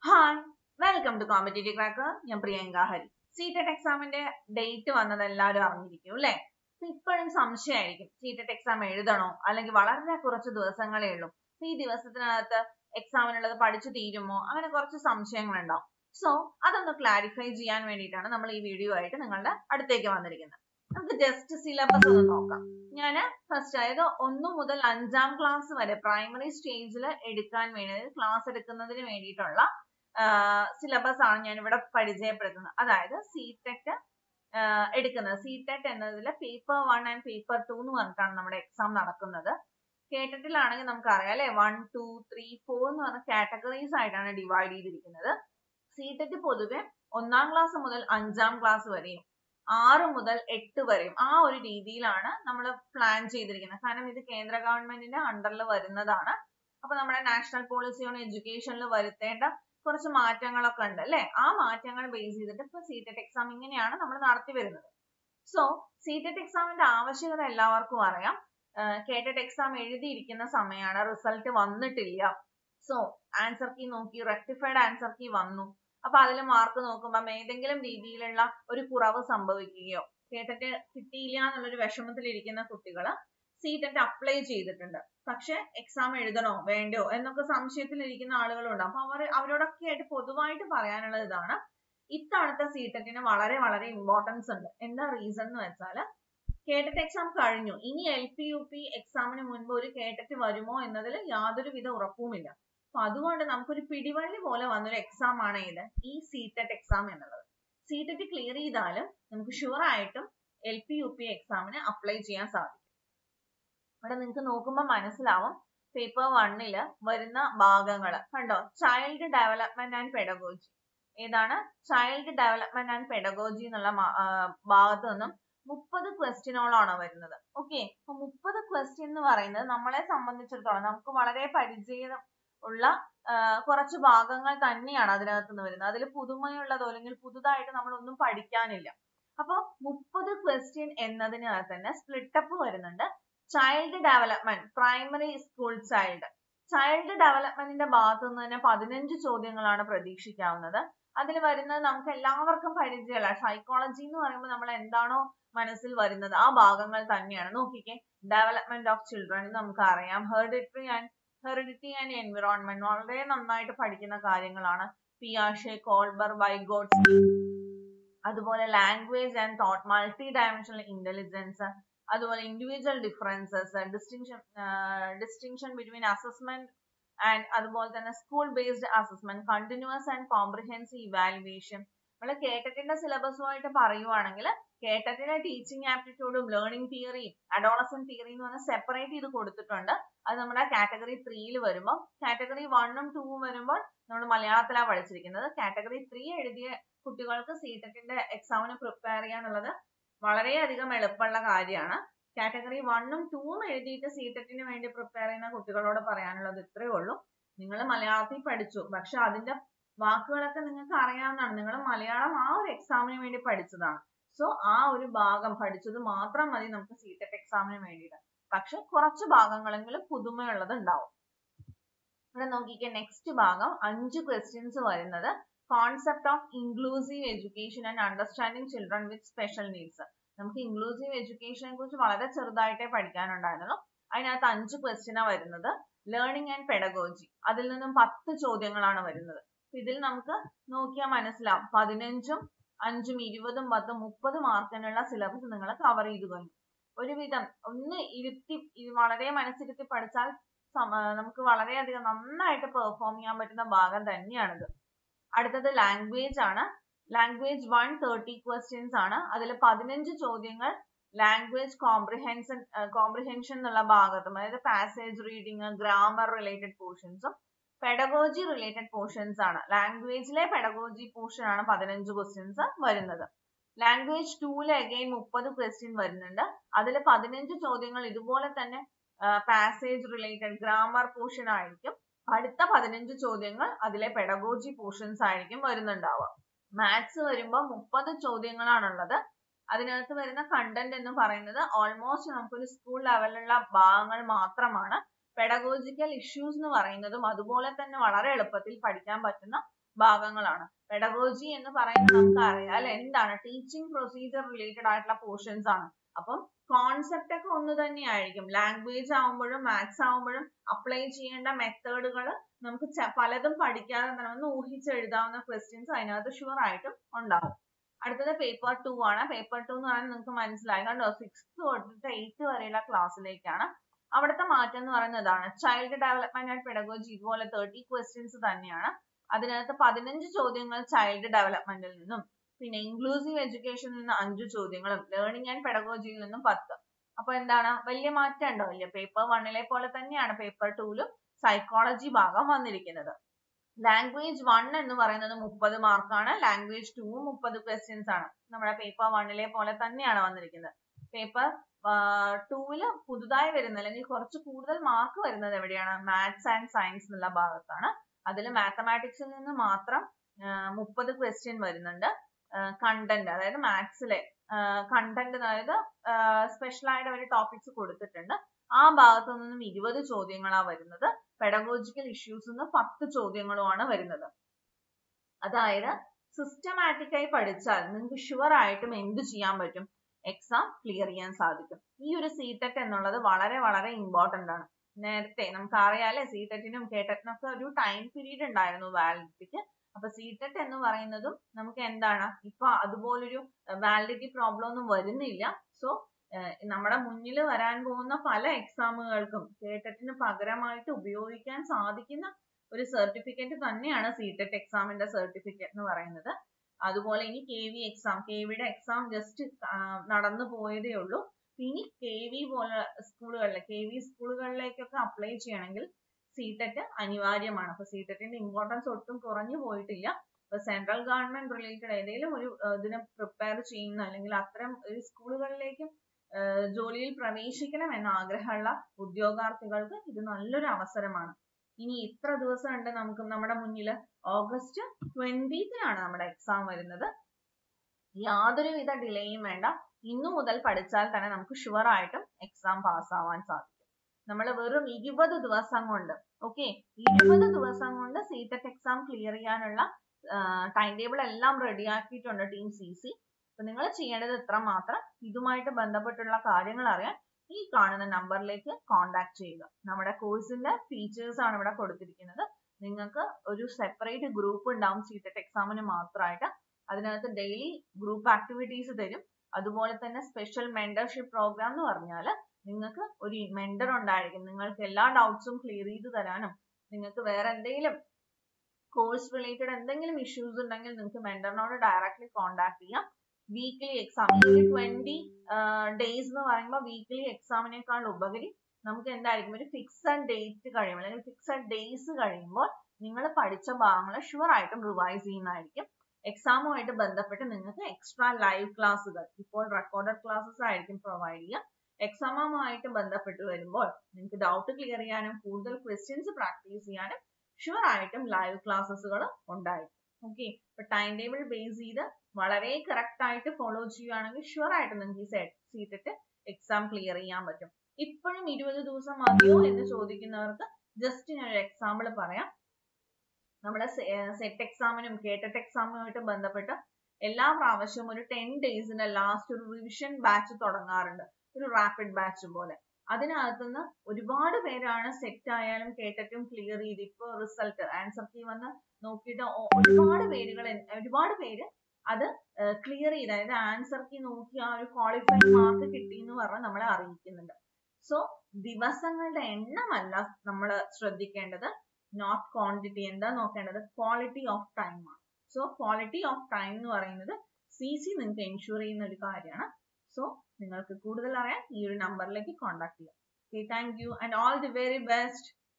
hi welcome to competitive cracker ഞാൻ Priyanka Hari CTET എക്സാമിന്റെ date വന്നത് എല്ലാവരും അറിഞ്ഞിരിക്കും അല്ലെ ഇപ്പോഴും സംശയമായിരിക്കും സീറ്റഡ് എക്സാം എഴുതണോ അല്ലെങ്കിൽ വളരെ കുറച്ച് ദിവസങ്ങളേ ഉള്ളൂ ഈ ദിവസത്തിനകത്ത് എക്സാമിനുള്ളത് പഠിച്ചു തീരുമോ അങ്ങനെ കുറച്ച് സംശയങ്ങൾ ഉണ്ടാവും സോ അതൊന്ന് ക്ലാരിഫൈ ചെയ്യാൻ വേണ്ടിയിട്ടാണ് നമ്മൾ ഈ വീഡിയോ ആയിട്ട് നിങ്ങളുടെ അടുത്തേക്ക് വന്നിരിക്കുന്നത് നമുക്ക് ജസ്റ്റ് സിലബസ് ഒന്ന് നോക്കാം ഞാൻ ഫസ്റ്റ് അതായത് ഒന്ന് മുതൽ അഞ്ചാം ക്ലാസ് വരെ പ്രൈമറി സ്റ്റേജിൽ എടുക്കാൻ വേണ്ടി ക്ലാസ് എടുക്കുന്നതിന് വേണ്ടിയിട്ടുള്ള സിലബസ് ആണ് ഞാൻ ഇവിടെ പരിചയപ്പെടുത്തുന്നത് അതായത് സി ടെറ്റ് എടുക്കുന്നത് സി ടെറ്റ് എന്നതിൽ paper one and paper two എന്ന് പറഞ്ഞിട്ടാണ് നമ്മുടെ എക്സാം നടക്കുന്നത് കേട്ടറ്റിലാണെങ്കിൽ നമുക്കറിയാം അല്ലെ വൺ ടു ത്രീ ഫോർ എന്ന് പറഞ്ഞ കാറ്റഗറീസ് ആയിട്ടാണ് ഡിവൈഡ് ചെയ്തിരിക്കുന്നത് സി ടെറ്റ് പൊതുവെ ഒന്നാം ക്ലാസ് മുതൽ അഞ്ചാം ക്ലാസ് വരെയും ആറ് മുതൽ എട്ട് വരെയും ആ ഒരു രീതിയിലാണ് നമ്മൾ പ്ലാൻ ചെയ്തിരിക്കുന്നത് കാരണം ഇത് കേന്ദ്ര ഗവൺമെന്റിന്റെ അണ്ടറിൽ വരുന്നതാണ് അപ്പൊ നമ്മുടെ നാഷണൽ പോളിസി ഓൺ എഡ്യൂക്കേഷനിൽ വരുത്തേണ്ട കുറച്ച് മാറ്റങ്ങളൊക്കെ ഉണ്ട് അല്ലെ ആ മാറ്റങ്ങൾ ബേസ് ചെയ്തിട്ട് ഇപ്പൊ സി ടെറ്റ് എക്സാം ഇങ്ങനെയാണ് നമ്മൾ നടത്തി വരുന്നത് സോ സി ടെറ്റ് എക്സാമിന്റെ ആവശ്യകത എല്ലാവർക്കും അറിയാം കേട്ടറ്റ് എക്സാം എഴുതിയിരിക്കുന്ന സമയമാണ് റിസൾട്ട് വന്നിട്ടില്ല സോ ആൻസർ കീ നോക്കി റെക്ടിഫൈഡ് ആൻസർ കീ വന്നു അപ്പൊ അതിൽ മാർക്ക് നോക്കുമ്പോൾ ഏതെങ്കിലും രീതിയിലുള്ള ഒരു കുറവ് സംഭവിക്കുകയോ കേട്ടിട്ട് കിട്ടിയില്ല എന്നുള്ളൊരു വിഷമത്തിലിരിക്കുന്ന കുട്ടികൾ സി ടെറ്റ് അപ്ലൈ ചെയ്തിട്ടുണ്ട് പക്ഷെ എക്സാം എഴുതണോ വേണ്ടോ എന്നൊക്കെ സംശയത്തിലിരിക്കുന്ന ആളുകളുണ്ട് അപ്പൊ അവർ അവരോടൊക്കെ ആയിട്ട് പൊതുവായിട്ട് പറയാനുള്ളത് ഇതാണ് ഇത്തവണത്തെ സി ടെറ്റിന് വളരെ വളരെ ഇമ്പോർട്ടൻസ് ഉണ്ട് എന്താ റീസൺ എന്ന് വെച്ചാല് കേട്ടറ്റ് എക്സാം കഴിഞ്ഞു ഇനി എൽ പി യു പി എക്സാമിന് മുൻപ് ഒരു കേട്ടറ്റ് വരുമോ എന്നതിൽ യാതൊരു വിധ ഉറപ്പുമില്ല അപ്പൊ അതുകൊണ്ട് നമുക്കൊരു പിടിവള്ളി പോലെ വന്നൊരു എക്സാം ആണ് ഏത് ഈ സി ടെറ്റ് എക്സാം എന്നുള്ളത് സി ടെറ്റ് ക്ലിയർ ചെയ്താലും നമുക്ക് ഷുവർ ആയിട്ടും എൽ പി യു പി എക്സാമിന് അപ്ലൈ ചെയ്യാൻ സാധിക്കും ഇവിടെ നിങ്ങൾക്ക് നോക്കുമ്പോൾ മനസ്സിലാവും പേപ്പർ വണ്ണില് വരുന്ന ഭാഗങ്ങൾ കണ്ടോ ചൈൽഡ് ഡെവലപ്മെന്റ് ആൻഡ് പെഡഗോജി ഏതാണ് ചൈൽഡ് ഡെവലപ്മെന്റ് ആൻഡ് പെഡഗോജി എന്നുള്ള ഭാഗത്ത് നിന്നും മുപ്പത് ക്വസ്റ്റ്യനോളാണ് വരുന്നത് ഓക്കെ അപ്പൊ മുപ്പത് ക്വസ്റ്റ്യൻ എന്ന് പറയുന്നത് നമ്മളെ സംബന്ധിച്ചിടത്തോളം നമുക്ക് വളരെ പരിചയം ഉള്ള കുറച്ച് ഭാഗങ്ങൾ തന്നെയാണ് അതിനകത്ത് നിന്ന് വരുന്നത് അതിൽ പുതുമയുള്ളതോ അല്ലെങ്കിൽ പുതുതായിട്ട് നമ്മൾ ഒന്നും പഠിക്കാനില്ല അപ്പൊ മുപ്പത് ക്വസ്റ്റ്യൻ എന്നതിനകത്ത് തന്നെ സ്പ്ലിറ്റപ്പ് വരുന്നുണ്ട് child development primary school child child ഡെവലപ്മെന്റിന്റെ ഭാഗത്തു നിന്ന് തന്നെ പതിനഞ്ച് ചോദ്യങ്ങളാണ് പ്രതീക്ഷിക്കാവുന്നത് അതിൽ വരുന്നത് നമുക്ക് എല്ലാവർക്കും പരിചയമുള്ള സൈക്കോളജി എന്ന് പറയുമ്പോൾ നമ്മൾ എന്താണോ മനസ്സിൽ വരുന്നത് ആ ഭാഗങ്ങൾ തന്നെയാണ് നോക്കിക്കേ ഡെവലപ്മെന്റ് ഓഫ് ചിൽഡ്രൻ നമുക്ക് അറിയാം hereditary and heredity and environment വളരെ നന്നായിട്ട് പഠിക്കുന്ന കാര്യങ്ങളാണ് പിയാഷെ കോൾബർ വൈഗോട്സ്കി അതുപോലെ language and thought multi dimensional intelligence അതുപോലെ individual differences distinction distinction between assessment and അതുപോലെ തന്നെ school based assessment continuous and comprehensive evaluation നമ്മൾ കേട്ടറ്റിന്റെ സിലബസുമായിട്ട് പറയുവാണെങ്കിൽ കേട്ടറ്റിന്റെ ടീച്ചിങ് ആപ്റ്റിറ്റ്യൂഡും ലേണിംഗ് തിയറിയും അഡോളസൻ തിയറി എന്ന് പറഞ്ഞാൽ സെപ്പറേറ്റ് ചെയ്ത് കൊടുത്തിട്ടുണ്ട് അത് നമ്മുടെ കാറ്റഗറി ത്രീയിൽ വരുമ്പോൾ കാറ്റഗറി വണ്ണും ടൂവും വരുമ്പോൾ നമ്മൾ മലയാളത്തിലാണ് പഠിച്ചിരിക്കുന്നത് കാറ്റഗറി ത്രീ എഴുതിയ കുട്ടികൾക്ക് സി ടെറ്റിന്റെ എക്സാമിന് പ്രിപ്പയർ ചെയ്യാന്നുള്ളത് വളരെയധികം എളുപ്പമുള്ള കാര്യമാണ് കാറ്റഗറി വണ്ണും ടൂവും എഴുതിയിട്ട് സി ടെറ്റിന് വേണ്ടി പ്രിപ്പയർ ചെയ്യുന്ന കുട്ടികളോട് പറയാനുള്ളത് ഇത്രയേ ഉള്ളൂ നിങ്ങൾ മലയാളത്തിൽ പഠിച്ചു പക്ഷെ അതിന്റെ വാക്കുകളൊക്കെ നിങ്ങൾക്ക് അറിയാവുന്നതാണ് നിങ്ങൾ മലയാളം ആ ഒരു എക്സാമിന് വേണ്ടി പഠിച്ചതാണ് സോ ആ ഒരു ഭാഗം പഠിച്ചത് മാത്രം മതി നമുക്ക് സി ടെറ്റ് എക്സാമിന് വേണ്ടിയിട്ട് പക്ഷെ കുറച്ച് ഭാഗങ്ങളെങ്കിലും പുതുമയുള്ളത് ഉണ്ടാവും ഇവിടെ നോക്കിക്കേ നെക്സ്റ്റ് ഭാഗം അഞ്ച് ക്വസ്റ്റ്യൻസ് വരുന്നത് concept of inclusive education and understanding children with special needs നമുക്ക് ഇൻക്ലൂസീവ് എഡ്യൂക്കേഷനെ കുറിച്ച് വളരെ ചെറുതായിട്ടേ പഠിക്കാനുണ്ടായിരുന്നുള്ളൂ അതിനകത്ത് അഞ്ച് ക്വസ്റ്റ്യനാ വരുന്നത് ലേണിംഗ് ആൻഡ് പെഡഗോജി അതിൽ നിന്നും പത്ത് ചോദ്യങ്ങളാണ് വരുന്നത് ഇതിൽ നമുക്ക് നോക്കിയാൽ മനസ്സിലാവും പതിനഞ്ചും അഞ്ചും ഇരുപതും പത്തും മുപ്പത് മാർക്കിനുള്ള സിലബസ് നിങ്ങൾ കവർ ചെയ്തു കഴിഞ്ഞു ഒരുവിധം ഒന്ന് ഇരുത്തി വളരെ മനസ്സിരുത്തി പഠിച്ചാൽ നമുക്ക് വളരെയധികം നന്നായിട്ട് പെർഫോം ചെയ്യാൻ പറ്റുന്ന ഭാഗം തന്നെയാണിത് അടുത്തത് ലാംഗ്വേജ് ആണ് ലാംഗ്വേജ് വൺ തേർട്ടി ക്വസ്റ്റ്യൻസ് ആണ് അതിൽ പതിനഞ്ച് ചോദ്യങ്ങൾ ലാംഗ്വേജ് കോംപ്രിഹെൻഷൻ കോംപ്രിഹെൻഷൻ എന്നുള്ള ഭാഗത്തും അതായത് പാസേജ് റീഡിങ് ഗ്രാമർ റിലേറ്റഡ് പോർഷൻസും പെഡഗോജി റിലേറ്റഡ് പോർഷൻസ് ആണ് ലാംഗ്വേജിലെ പെഡഗോജി പോർഷൻ ആണ് പതിനഞ്ച് ക്വസ്റ്റ്യൻസ് വരുന്നത് ലാംഗ്വേജ് ടൂല് അഗെയിൻ മുപ്പത് ക്വസ്റ്റ്യൻ വരുന്നുണ്ട് അതിൽ പതിനഞ്ച് ചോദ്യങ്ങൾ ഇതുപോലെ തന്നെ പാസേജ് റിലേറ്റഡ് ഗ്രാമർ പോർഷൻ ആയിരിക്കും അടുത്ത പതിനഞ്ച് ചോദ്യങ്ങൾ അതിലെ പെഡഗോജി പോർഷൻസ് ആയിരിക്കും വരുന്നുണ്ടാവുക മാത്സ് വരുമ്പോൾ മുപ്പത് ചോദ്യങ്ങളാണുള്ളത് അതിനകത്ത് വരുന്ന കണ്ടന്റ് എന്ന് പറയുന്നത് ഓൾമോസ്റ്റ് നമുക്കൊരു സ്കൂൾ ലെവലിലുള്ള ഭാഗങ്ങൾ മാത്രമാണ് പെഡഗോജിക്കൽ ഇഷ്യൂസ് എന്ന് പറയുന്നതും അതുപോലെ തന്നെ വളരെ എളുപ്പത്തിൽ പഠിക്കാൻ പറ്റുന്ന ഭാഗങ്ങളാണ് പെഡഗോജി എന്ന് പറയുന്നത് നമുക്ക് അറിയാം അല്ലെ എന്താണ് ടീച്ചിങ് പ്രൊസീജിയർ റിലേറ്റഡ് ആയിട്ടുള്ള പോർഷൻസ് ആണ് അപ്പം കോൺസെപ്റ്റ് ഒക്കെ ഒന്ന് തന്നെയായിരിക്കും ലാംഗ്വേജ് ആവുമ്പോഴും മാത്സ് ആവുമ്പോഴും അപ്ലൈ ചെയ്യേണ്ട മെത്തേഡുകൾ നമുക്ക് പലതും പഠിക്കാതെ തന്നെ ഒന്ന് ഊഹിച്ചെഴുതാവുന്ന ക്വസ്റ്റ്യൻസ് അതിനകത്ത് ഷുവർ ആയിട്ടും ഉണ്ടാവും അടുത്തത് പേപ്പർ ടു ആണ് പേപ്പർ ടു എന്ന് പറയുന്നത് നിങ്ങൾക്ക് മനസ്സിലായി കണ്ടോ സിക്സ്ത് തൊട്ടിട്ട് എയ്ത്ത് വരെയുള്ള ക്ലാസ്സിലേക്കാണ് അവിടുത്തെ മാറ്റം എന്ന് പറയുന്നത് ഇതാണ് ചൈൽഡ് ഡെവലപ്മെന്റ് ആൻഡ് പെഡഗോജി ഇതുപോലെ തേർട്ടി ക്വസ്റ്റ്യൻസ് തന്നെയാണ് അതിനകത്ത് പതിനഞ്ച് ചോദ്യങ്ങൾ ചൈൽഡ് ഡെവലപ്മെന്റിൽ നിന്നും പിന്നെ ഇൻക്ലൂസീവ് എഡ്യൂക്കേഷനിൽ നിന്ന് അഞ്ച് ചോദ്യങ്ങളും ലേണിംഗ് ആൻഡ് പെഡഗോജിയിൽ നിന്നും പത്ത് അപ്പൊ എന്താണ് വലിയ മാറ്റം ഉണ്ടോ ഇല്ല പേപ്പർ വണ്ണിലെ പോലെ തന്നെയാണ് പേപ്പർ ടൂലും സൈക്കോളജി ഭാഗം വന്നിരിക്കുന്നത് ലാംഗ്വേജ് വൺ എന്ന് പറയുന്നത് മുപ്പത് മാർക്കാണ് ലാംഗ്വേജ് ടു മുപ്പത് ക്വസ്റ്റ്യൻസ് ആണ് നമ്മുടെ പേപ്പർ വണ്ണിലെ പോലെ തന്നെയാണ് വന്നിരിക്കുന്നത് പേപ്പർ ടൂവില് പുതുതായി വരുന്ന അല്ലെങ്കിൽ കുറച്ച് കൂടുതൽ മാർക്ക് വരുന്നത് എവിടെയാണ് മാത്സ് ആൻഡ് സയൻസ് എന്നുള്ള ഭാഗത്താണ് അതിൽ മാത്തമാറ്റിക്സിൽ നിന്ന് മാത്രം മുപ്പത് ക്വസ്റ്റ്യൻ വരുന്നുണ്ട് കണ്ടന്റ് അതായത് മാത്സിലെ കണ്ടന്റ് അതായത് സ്പെഷ്യൽ ആയിട്ട് അവർ ടോപ്പിക്സ് കൊടുത്തിട്ടുണ്ട് ആ ഭാഗത്തു നിന്നും ഇരുപത് ചോദ്യങ്ങളാണ് വരുന്നത് പെഡഗോജിക്കൽ ഇഷ്യൂസ് നിന്ന് പത്ത് ചോദ്യങ്ങളുമാണ് വരുന്നത് അതായത് സിസ്റ്റമാറ്റിക് ആയി പഠിച്ചാൽ നിങ്ങൾക്ക് ഷുവർ ആയിട്ടും എന്ത് ചെയ്യാൻ പറ്റും എക്സാം ക്ലിയർ ചെയ്യാൻ സാധിക്കും ഈ ഒരു സീടെറ്റ് എന്നുള്ളത് വളരെ വളരെ ഇമ്പോർട്ടന്റ് ആണ് നേരത്തെ നമുക്ക് അറിയാലേ സീടെറ്റിനും കേട്ടറ്റിനും ഒക്കെ ഒരു ടൈം പീരീഡ് ഉണ്ടായിരുന്നു വാലിഡിറ്റിക്ക് അപ്പൊ സീടെറ്റ് എന്ന് പറയുന്നതും നമുക്ക് എന്താണ് ഇപ്പൊ അതുപോലൊരു വാലിഡിറ്റി പ്രോബ്ലം ഒന്നും വരുന്നില്ല സോ നമ്മുടെ മുന്നിൽ വരാൻ പോകുന്ന പല എക്സാമുകൾക്കും കേട്ടറ്റിന് പകരമായിട്ട് ഉപയോഗിക്കാൻ സാധിക്കുന്ന ഒരു സർട്ടിഫിക്കറ്റ് തന്നെയാണ് സീടെറ്റ് എക്സാമിന്റെ സർട്ടിഫിക്കറ്റ് എന്ന് പറയുന്നത് അതുപോലെ ഇനി കെ വി എക്സാം കെ വിയുടെ എക്സാം ജസ്റ്റ് നടന്നു പോയതേ ഉള്ളൂ ഇനി കെ വി പോലെ സ്കൂളുകളിൽ കെ വി സ്കൂളുകളിലേക്കൊക്കെ അപ്ലൈ ചെയ്യണമെങ്കിൽ സീടെറ്റ് അനിവാര്യമാണ് അപ്പൊ സീടെറ്റിന്റെ ഇമ്പോർട്ടൻസ് ഒട്ടും കുറഞ്ഞു പോയിട്ടില്ല ഇപ്പൊ സെൻട്രൽ ഗവൺമെന്റ് റിലേറ്റഡ് ഏതെങ്കിലും ഒരു ഇതിനെ പ്രിപ്പയർ ചെയ്യുന്ന അല്ലെങ്കിൽ അത്തരം ഒരു സ്കൂളുകളിലേക്ക് ജോലിയിൽ പ്രവേശിക്കണം എന്ന ആഗ്രഹമുള്ള ഉദ്യോഗാർത്ഥികൾക്ക് ഇത് നല്ലൊരു അവസരമാണ് ഇനി ഇത്ര ദിവസം ഉണ്ട് നമുക്ക് നമ്മുടെ മുന്നിൽ ഓഗസ്റ്റ് ട്വന്റീത്തിനാണ് നമ്മുടെ എക്സാം വരുന്നത് യാതൊരുവിധ ഡിലേയും വേണ്ട ഇന്നു മുതൽ പഠിച്ചാൽ തന്നെ നമുക്ക് ഷുവർ ആയിട്ടും എക്സാം പാസ്സാവാൻ സാധിക്കും നമ്മൾ വെറും ഇരുപത് ദിവസം കൊണ്ട് ഓക്കെ ഇരുപത് ദിവസം കൊണ്ട് സീറ്റെറ്റ് എക്സാം ക്ലിയർ ചെയ്യാനുള്ള ടൈം ടേബിൾ എല്ലാം റെഡിയാക്കിയിട്ടുണ്ട് ടീം സി സി അപ്പൊ നിങ്ങൾ ചെയ്യേണ്ടത് ഇത്ര മാത്രം ഇതുമായിട്ട് ബന്ധപ്പെട്ടുള്ള കാര്യങ്ങൾ അറിയാൻ ഈ കാണുന്ന നമ്പറിലേക്ക് കോൺടാക്ട് ചെയ്യുക നമ്മുടെ കോഴ്സിന്റെ ഫീച്ചേഴ്സ് ആണ് ഇവിടെ കൊടുത്തിരിക്കുന്നത് നിങ്ങൾക്ക് ഒരു സെപ്പറേറ്റ് ഗ്രൂപ്പ് ഉണ്ടാവും സീറ്റെറ്റ് എക്സാമിന് മാത്രമായിട്ട് അതിനകത്ത് ഡെയിലി ഗ്രൂപ്പ് ആക്ടിവിറ്റീസ് തരും അതുപോലെ തന്നെ സ്പെഷ്യൽ മെന്റർഷിപ്പ് പ്രോഗ്രാം എന്ന് പറഞ്ഞാൽ നിങ്ങൾക്ക് ഒരു മെന്റർ ഉണ്ടായിരിക്കും നിങ്ങൾക്ക് എല്ലാ ഡൗട്ട്സും ക്ലിയർ ചെയ്ത് തരാനും നിങ്ങൾക്ക് വേറെ എന്തെങ്കിലും കോഴ്സ് റിലേറ്റഡ് എന്തെങ്കിലും ഇഷ്യൂസ് ഉണ്ടെങ്കിൽ നിങ്ങൾക്ക് മെന്ററിനോട് ഡയറക്റ്റ്ലി കോൺടാക്ട് ചെയ്യാം വീക്ക്ലി എക്സാം ഈ ട്വന്റി ഡേയ്സ് എന്ന് പറയുമ്പോൾ വീക്ക്ലി എക്സാമിനേക്കാൾ ഉപരി നമുക്ക് എന്തായിരിക്കും ഒരു ഫിക്സഡ് ഡേറ്റ് കഴിയുമ്പോൾ അല്ലെങ്കിൽ ഫിക്സഡ് ഡേയ്സ് കഴിയുമ്പോൾ നിങ്ങൾ പഠിച്ച ഭാഗങ്ങൾ ഷുവർ ആയിട്ടും റിവൈസ് ചെയ്യുന്നതായിരിക്കും എക്സാമുമായിട്ട് ബന്ധപ്പെട്ട് നിങ്ങൾക്ക് എക്സ്ട്രാ ലൈവ് ക്ലാസ്സുകൾ ഇപ്പോൾ റെക്കോർഡഡ് ക്ലാസ്സസ് ആയിരിക്കും പ്രൊവൈഡ് ചെയ്യുക എക്സാമുമായിട്ട് ബന്ധപ്പെട്ട് വരുമ്പോൾ നിങ്ങൾക്ക് ഡൗട്ട് ക്ലിയർ ചെയ്യാനും കൂടുതൽ ക്വസ്റ്റ്യൻസ് പ്രാക്ടീസ് ചെയ്യാനും ഷുവർ ആയിട്ടും ലൈവ് ക്ലാസ്സസുകൾ ഉണ്ടായിരിക്കും ഓക്കെ ഇപ്പൊ ടൈം ടേബിൾ ബേസ് ചെയ്ത് വളരെ കറക്റ്റ് ആയിട്ട് ഫോളോ ചെയ്യുകയാണെങ്കിൽ ഷുവർ ആയിട്ട് നിങ്ങൾക്ക് ഈ സീറ്റിട്ട് എക്സാം ക്ലിയർ ചെയ്യാൻ പറ്റും ഇപ്പോഴും ഇരുപത് ദിവസം മതിയോ എന്ന് ചോദിക്കുന്നവർക്ക് ജസ്റ്റ് ഞാൻ ഒരു എക്സാമ്പിൾ പറയാം നമ്മുടെ സെറ്റ് എക്സാമിനും കേട്ടറ്റ് എക്സാമുമായിട്ട് ബന്ധപ്പെട്ട് എല്ലാ പ്രാവശ്യവും ഒരു ടെൻ ഡേയ്സിന്റെ ലാസ്റ്റ് ഒരു റിവിഷൻ ബാച്ച് തുടങ്ങാറുണ്ട് ഒരു റാപ്പിഡ് ബാച്ച് പോലെ അതിനകത്തുനിന്ന് ഒരുപാട് പേരാണ് സെറ്റ് ആയാലും കേട്ടറ്റും ക്ലിയർ ചെയ്ത് ഇപ്പൊ റിസൾട്ട് ആൻസർ കീ വന്ന് നോക്കിയിട്ട് ഒരുപാട് പേരുകൾ ഒരുപാട് പേര് അത് ക്ലിയർ ചെയ്ത് അതായത് ആൻസർ കീ നോക്കി ആ ഒരു ക്വാളിഫൈഡ് മാർക്ക് കിട്ടി എന്ന് പറഞ്ഞ് നമ്മളെ അറിയിക്കുന്നുണ്ട് സോ ദിവസങ്ങളുടെ എണ്ണമല്ല നമ്മൾ ശ്രദ്ധിക്കേണ്ടത് നോട്ട് ക്വാണ്ടിറ്റി എന്താ നോക്കേണ്ടത് ക്വാളിറ്റി ഓഫ് ടൈം ആണ് സോ ക്വാളിറ്റി ഓഫ് ടൈം എന്ന് പറയുന്നത് സി സി നിങ്ങൾക്ക് എൻഷുർ ചെയ്യുന്ന ഒരു കാര്യമാണ് സോ നിങ്ങൾക്ക് കൂടുതൽ അറിയാൻ ഈ ഒരു നമ്പറിലേക്ക് കോൺടാക്ട് ചെയ്യാം okay thank you and all the very best